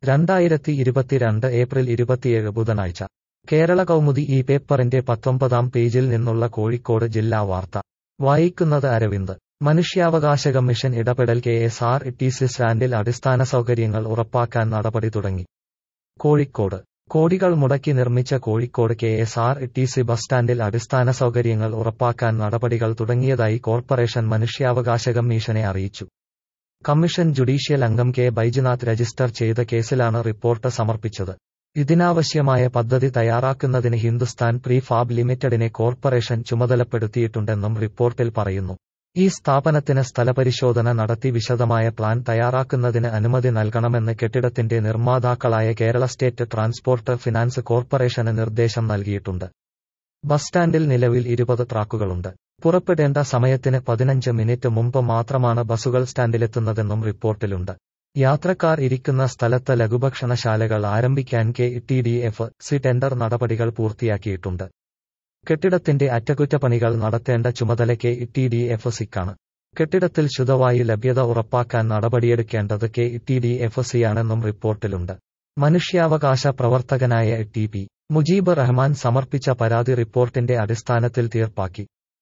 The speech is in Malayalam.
രണ്ടായിരത്തി ഇരുപത്തിരണ്ട് ഏപ്രിൽ ഇരുപത്തിയേഴ് ബുധനാഴ്ച കേരള കൗമുദി ഈ പേപ്പറിന്റെ പത്തൊമ്പതാം പേജിൽ നിന്നുള്ള കോഴിക്കോട് ജില്ലാ വാർത്ത വായിക്കുന്നത് അരവിന്ദ് മനുഷ്യാവകാശ കമ്മീഷൻ ഇടപെടൽ K S R T C സ്റ്റാൻഡിൽ അടിസ്ഥാന സൗകര്യങ്ങൾ ഉറപ്പാക്കാൻ നടപടി തുടങ്ങി കോഴിക്കോട് കോടികൾ മുടക്കി നിർമ്മിച്ച Kozhikode K S R T C bus സ്റ്റാൻഡിൽ അടിസ്ഥാന സൗകര്യങ്ങൾ ഉറപ്പാക്കാൻ നടപടികൾ തുടങ്ങിയതായി കോർപ്പറേഷൻ മനുഷ്യാവകാശ കമ്മീഷനെ അറിയിച്ചു കമ്മീഷൻ ജുഡീഷ്യൽ അംഗം കെ ബൈജുനാഥ് രജിസ്റ്റർ ചെയ്ത കേസിലാണ് റിപ്പോർട്ട് സമർപ്പിച്ചത് ഇതിനാവശ്യമായ പദ്ധതി തയ്യാറാക്കുന്നതിന് ഹിന്ദുസ്ഥാൻ പ്രീ ഫാബ് ലിമിറ്റഡിനെ കോർപ്പറേഷൻ ചുമതലപ്പെടുത്തിയിട്ടുണ്ടെന്നും റിപ്പോർട്ടിൽ പറയുന്നു ഈ സ്ഥാപനത്തിന് സ്ഥലപരിശോധന നടത്തി വിശദമായ പ്ലാൻ തയ്യാറാക്കുന്നതിന് അനുമതി നൽകണമെന്ന് കെട്ടിടത്തിന്റെ നിർമ്മാതാക്കളായ കേരള സ്റ്റേറ്റ് ട്രാൻസ്പോർട്ട് ഫിനാൻസ് കോർപ്പറേഷന് നിർദ്ദേശം നൽകിയിട്ടുണ്ട് ബസ് സ്റ്റാൻഡിൽ നിലവിൽ ഇരുപത് ട്രാക്കുകളുണ്ട് പുറപ്പെടേണ്ട സമയത്തിന് പതിനഞ്ച് മിനിറ്റ് മുമ്പ് മാത്രമാണ് ബസുകൾ സ്റ്റാൻഡിലെത്തുന്നതെന്നും റിപ്പോർട്ടിലുണ്ട് യാത്രക്കാർ ഇരിക്കുന്ന സ്ഥലത്ത് ലഘുഭക്ഷണശാലകൾ ആരംഭിക്കാൻ K T D F C tender നടപടികൾ പൂർത്തിയാക്കിയിട്ടുണ്ട് കെട്ടിടത്തിന്റെ അറ്റകുറ്റപ്പണികൾ നടത്തേണ്ട ചുമതല കെ ടി ഡി എഫ് സിക്കാണ് കെട്ടിടത്തിൽ ശുദ്ധവായു ലഭ്യത ഉറപ്പാക്കാൻ നടപടിയെടുക്കേണ്ടത് കെ ടി ഡി എഫ് സിയാണെന്നും റിപ്പോർട്ടിലുണ്ട് മനുഷ്യാവകാശ പ്രവർത്തകനായ ടി പി മുജീബ് റഹ്മാൻ സമർപ്പിച്ച പരാതി റിപ്പോർട്ടിന്റെ അടിസ്ഥാനത്തിൽ തീർപ്പാക്കി